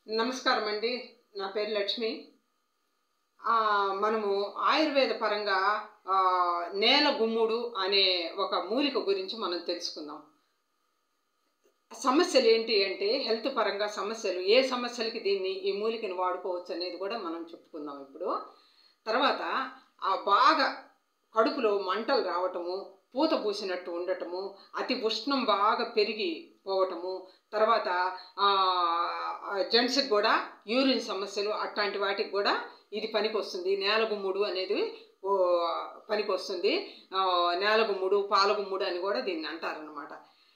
నమస్కారం అండి నా పేరు లక్ష్మి ఆ, మనము ఆయుర్వేద పరంగా ఆ, నేల గుమ్ముడు అనే ఒక మూలిక గురించి మనం తెలుసుకుందాం సమస్యలు ఏంటి అంటే హెల్త్ పరంగా సమస్యలు ఏ సమస్యలకి దీన్ని ఈ మూలికని వాడుకోవచ్చు అనేది కూడా మనం చెప్పుకుందాం ఇప్పుడు తర్వాత ఆ బాగా కడుపులో మంటలు రావటము పూత పూసినట్టు ఉండటము అతి ఉష్ణం బాగా పెరిగి పోవటము తర్వాత జెంట్స్కి కూడా యూరిన్ సమస్యలు అట్లాంటి వాటికి కూడా ఇది పనికొస్తుంది నేలగుమ్ముడు అనేది ఓ పనికొస్తుంది ఆ, నేలగుమ్ముడు పాలగుమ్ముడు అని కూడా దీన్ని అంటారనమాట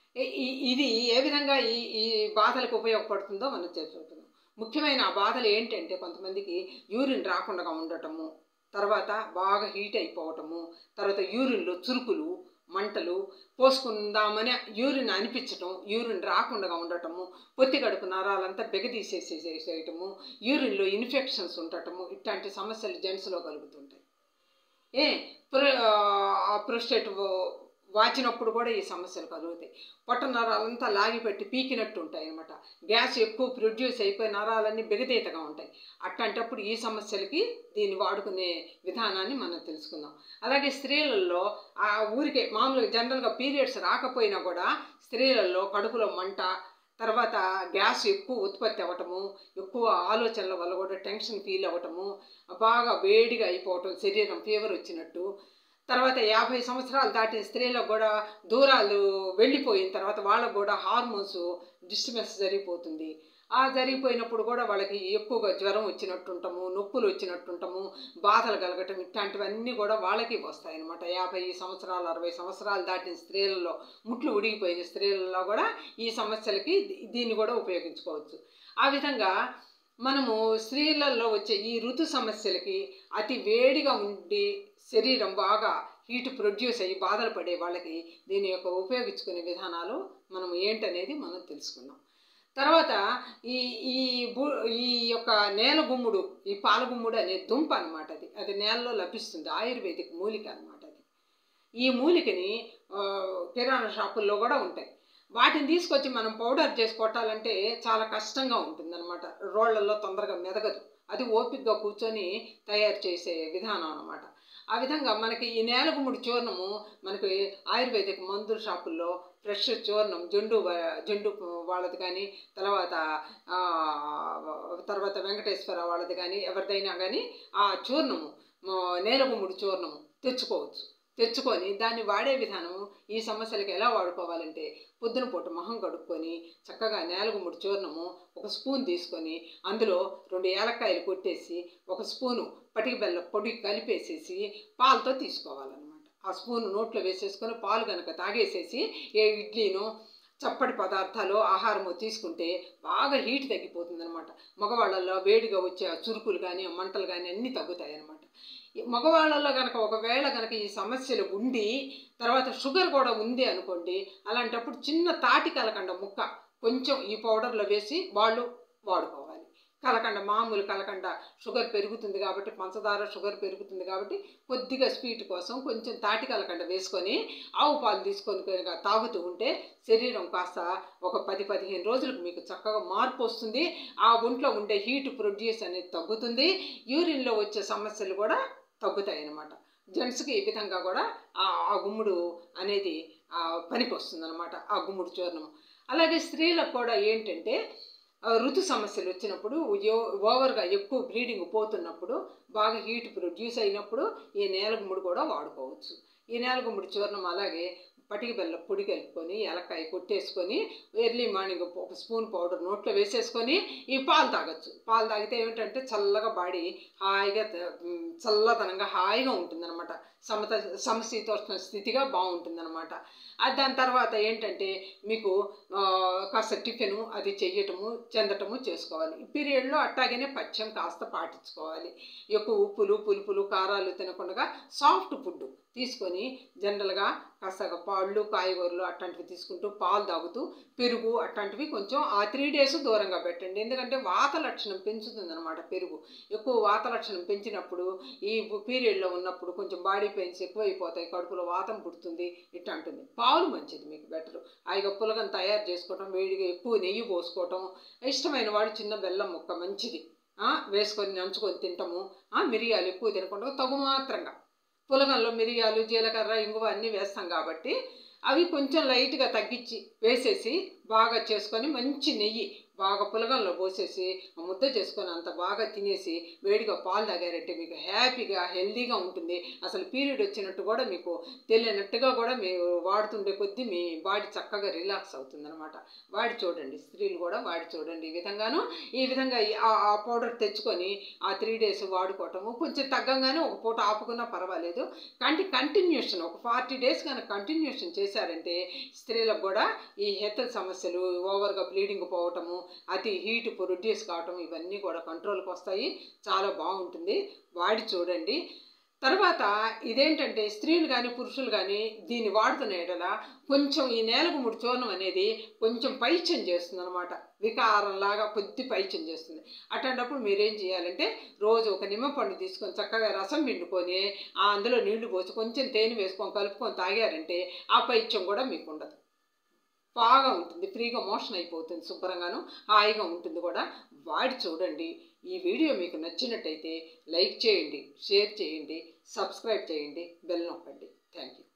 ఇది ఏ విధంగా ఈ ఈ బాధలకు ఉపయోగపడుతుందో మనం తెలుసుకుంటున్నాం ముఖ్యమైన ఆ బాధలు ఏంటంటే కొంతమందికి యూరిన్ రాకుండా ఉండటము తర్వాత బాగా హీట్ అయిపోవటము తర్వాత యూరిన్లో చురుకులు మంటలు పోసుకుందామని యూరిన్ అనిపించటం యూరిన్ రాకుండా ఉండటము పొత్తి కడుపు నరాలంతా బెగదీసేసేసేయటము యూరిన్లో ఇన్ఫెక్షన్స్ ఉండటము ఇట్లాంటి సమస్యలు జెంట్స్లో కలుగుతుంటాయి ఏ ప్రో ప్రోస్టేట్ వాచినప్పుడు కూడా ఈ సమస్యలు కలుగుతాయి పొట్ట నరాలంతా లాగిపెట్టి పీకినట్టు ఉంటాయి అనమాట గ్యాస్ ఎక్కువ ప్రొడ్యూస్ అయిపోయి నరాలన్నీ బిగదీతగా ఉంటాయి అట్లాంటప్పుడు ఈ సమస్యలకి దీన్ని వాడుకునే విధానాన్ని మనం తెలుసుకుందాం అలాగే స్త్రీలలో ఆ ఊరికే మామూలుగా జనరల్గా పీరియడ్స్ రాకపోయినా కూడా స్త్రీలలో కడుపులో మంట తర్వాత గ్యాస్ ఎక్కువ ఉత్పత్తి అవ్వటము ఎక్కువ ఆలోచనల వల్ల కూడా టెన్షన్ ఫీల్ అవ్వటము బాగా వేడిగా అయిపోవటం శరీరం ఫీవర్ వచ్చినట్టు తర్వాత యాభై సంవత్సరాలు దాటిన స్త్రీలకు కూడా దూరాలు వెళ్ళిపోయిన తర్వాత వాళ్ళకు కూడా హార్మోన్స్ డిస్టర్బెన్స్ జరిగిపోతుంది ఆ జరిగిపోయినప్పుడు కూడా వాళ్ళకి ఎక్కువగా జ్వరం వచ్చినట్టుంటాము నొప్పులు వచ్చినట్టుంటాము బాధలు కలగటం ఇట్లాంటివన్నీ కూడా వాళ్ళకి వస్తాయి అనమాట యాభై సంవత్సరాలు అరవై సంవత్సరాలు దాటిన స్త్రీలలో ముట్లు ఉడిగిపోయిన స్త్రీలలో కూడా ఈ సమస్యలకి దీ- దీన్ని కూడా ఉపయోగించుకోవచ్చు ఆ విధంగా మనము స్త్రీలలో వచ్చే ఈ ఋతు సమస్యలకి అతి వేడిగా ఉండి శరీరం బాగా హీట్ ప్రొడ్యూస్ అయ్యి బాధలు పడే వాళ్ళకి దీని యొక్క ఉపయోగించుకునే విధానాలు మనం ఏంటనేది మనం తెలుసుకుందాం తర్వాత ఈ ఈ బు ఈ యొక్క నేల గుమ్ముడు ఈ పాల గుమ్ముడు అనే దుంప అనమాట అది అది నేలలో లభిస్తుంది ఆయుర్వేదిక్ మూలిక అనమాట అది ఈ మూలికని ఆ, కిరాణా షాపుల్లో కూడా ఉంటాయి వాటిని తీసుకొచ్చి మనం పౌడర్ చేసి కొట్టాలంటే చాలా కష్టంగా ఉంటుందన్నమాట రోళ్లలో తొందరగా మెదగదు అది ఓపికగా కూర్చొని తయారు చేసే విధానం అనమాట ఆ విధంగా మనకి ఈ నేలగుమ్ముడి చూర్ణము మనకి ఆయుర్వేదిక్ మందుల షాపుల్లో ఫ్రెష్ చూర్ణం జెండు వా- జెండు వాళ్ళది కానీ తర్వాత ఆ, తర్వాత వెంకటేశ్వర వాళ్ళది కానీ ఎవరిదైనా కానీ ఆ చూర్ణము మా- నేలగుమ్ముడి చూర్ణము తెచ్చుకోవచ్చు తెచ్చుకొని దాన్ని వాడే విధానము ఈ సమస్యలకు ఎలా వాడుకోవాలంటే పొద్దున పూట మొహం కడుక్కొని చక్కగా నేలగుమ్ముడి చూర్ణము ఒక స్పూన్ తీసుకొని అందులో రెండు ఏలక్కాయలు కొట్టేసి ఒక స్పూను పటిక బెల్లం పొడి కలిపేసేసి పాలతో తీసుకోవాలన్నమాట ఆ స్పూన్ నోట్లో వేసేసుకొని పాలు కనుక తాగేసేసి ఏ ఇడ్లీనో చప్పటి పదార్థాలు ఆహారము తీసుకుంటే బాగా హీట్ తగ్గిపోతుంది అనమాట మగవాళ్ళల్లో వేడిగా వచ్చే ఆ చురుకులు కానీ ఆ మంటలు కానీ అన్నీ తగ్గుతాయి అనమాట మగవాళ్ళలో కనుక ఒకవేళ కనుక ఈ సమస్యలు ఉండి తర్వాత షుగర్ కూడా ఉంది అనుకోండి అలాంటప్పుడు చిన్న తాటి కలకండ ముక్క కొంచెం ఈ పౌడర్లో వేసి వాళ్ళు వాడుకోవాలి కలకండ మామూలు కలకండ షుగర్ పెరుగుతుంది కాబట్టి పంచదార షుగర్ పెరుగుతుంది కాబట్టి కొద్దిగా స్వీట్ కోసం కొంచెం తాటి కలకండ వేసుకొని ఆవు పాలు తీసుకొని కనుక తాగుతూ ఉంటే శరీరం కాస్త ఒక పది పదిహేను రోజులకు మీకు చక్కగా మార్పు వస్తుంది ఆ ఒంట్లో ఉండే హీట్ ప్రొడ్యూస్ అనేది తగ్గుతుంది యూరిన్లో వచ్చే సమస్యలు కూడా తగ్గుతాయి అన్నమాట జెంట్స్కి ఈ విధంగా కూడా ఆ ఆ గుమ్ముడు అనేది ఆ, పనికి వస్తుంది అనమాట ఆ గుమ్ముడు చూర్ణం అలాగే స్త్రీలకు కూడా ఏంటంటే ఆ, ఋతు సమస్యలు వచ్చినప్పుడు యో- ఓవర్గా ఎక్కువ బ్లీడింగ్ పోతున్నప్పుడు బాగా హీట్ ప్రొడ్యూస్ అయినప్పుడు ఈ నేలగుమ్ముడు కూడా వాడుకోవచ్చు ఈ నేలగుమ్ముడు చూర్ణం అలాగే పటిక బెల్లం పొడి కలుపుకొని ఏలక్కాయ కొట్టేసుకొని ఎర్లీ మార్నింగ్ ఒక స్పూన్ పౌడర్ నోట్లో వేసేసుకొని ఈ పాలు తాగొచ్చు పాలు తాగితే ఏమిటంటే చల్లగా బాడీ హాయిగా త- ఉమ్, చల్లదనంగా హాయిగా ఉంటుందన్నమాట సమత సమశీతోష్ణ స్థితిగా బాగుంటుందన్నమాట అది దాని తర్వాత ఏంటంటే మీకు ఆ, కాస్త టిఫిన్ అది చెయ్యటము చెందటము చేసుకోవాలి ఈ పీరియడ్లో అట్టాగనే పచ్చం కాస్త పాటించుకోవాలి ఎక్కువ ఉప్పులు పులుపులు కారాలు తినకుండా సాఫ్ట్ ఫుడ్ తీసుకొని జనరల్గా కాస్త పాళ్ళు కాయగూరలు అట్లాంటివి తీసుకుంటూ పాలు తాగుతూ పెరుగు అట్లాంటివి కొంచెం ఆ త్రీ డేస్ దూరంగా పెట్టండి ఎందుకంటే వాత లక్షణం పెంచుతుంది అనమాట పెరుగు ఎక్కువ వాత లక్షణం పెంచినప్పుడు ఈ పీరియడ్లో ఉన్నప్పుడు కొంచెం బాడీ పెయిన్స్ ఎక్కువైపోతాయి కడుపులో వాతం పుడుతుంది ఇట్లా అంటుంది పాలు మంచిది మీకు బెటర్ హాయిగా పులగం తయారు చేసుకోవటం వేడిగా ఎక్కువ నెయ్యి పోసుకోవటం ఇష్టమైన వాడు చిన్న బెల్లం ముక్క మంచిది ఆ, వేసుకొని నంచుకొని తింటాము ఆ, మిరియాలు ఎక్కువ తినకుండా తగు మాత్రంగా పులగంలో మిరియాలు జీలకర్ర ఇంగువ అన్నీ వేస్తాం కాబట్టి అవి కొంచెం లైట్గా తగ్గించి వేసేసి బాగా చేసుకొని మంచి నెయ్యి బాగా పులగంలో పోసేసి ఆ ముద్ద చేసుకొని అంత బాగా తినేసి వేడిగా పాలు తాగారంటే మీకు హ్యాపీగా హెల్దీగా ఉంటుంది అసలు పీరియడ్ వచ్చినట్టు కూడా మీకు తెలియనట్టుగా కూడా మీరు వాడుతుండే కొద్దీ మీ బాడీ చక్కగా రిలాక్స్ అవుతుంది అనమాట వాడి చూడండి స్త్రీలు కూడా వాడి చూడండి ఈ విధంగాను ఈ విధంగా ఈ- ఆ ఆ పౌడర్ తెచ్చుకొని ఆ త్రీ డేస్ వాడుకోవటము కొంచెం తగ్గంగానే ఒక పూట ఆపుకున్నా పర్వాలేదు కానీ కంటిన్యూషన్ ఒక ఫార్టీ డేస్ కనుక కంటిన్యూషన్ చేశారంటే స్త్రీలకు కూడా ఈ హెల్త్ సమస్యలు ఓవర్గా బ్లీడింగ్ పోవటము అతి హీట్ ప్రొడ్యూస్ కావటం ఇవన్నీ కూడా కంట్రోల్కి వస్తాయి చాలా బాగుంటుంది వాడి చూడండి తర్వాత ఇదేంటంటే స్త్రీలు కానీ పురుషులు కానీ దీన్ని వాడుతున్న ఎడల కొంచెం ఈ నేలకు ముడి చూర్ణం అనేది కొంచెం పైత్యం చేస్తుంది అనమాట వికారంలాగా కొద్ది పైత్యం చేస్తుంది అట్లాంటప్పుడు మీరేం చేయాలంటే రోజు ఒక నిమ్మపండు తీసుకొని చక్కగా రసం పిండుకొని ఆ అందులో నీళ్లు పోసి కొంచెం తేనె వేసుకొని కలుపుకొని తాగారంటే ఆ పైత్యం కూడా మీకు ఉండదు బాగా ఉంటుంది ఫ్రీగా మోషన్ అయిపోతుంది శుభ్రంగాను హాయిగా ఉంటుంది కూడా వాడి చూడండి ఈ వీడియో మీకు నచ్చినట్టయితే లైక్ చేయండి షేర్ చేయండి సబ్స్క్రైబ్ చేయండి బెల్ నొక్కండి థ్యాంక్ యూ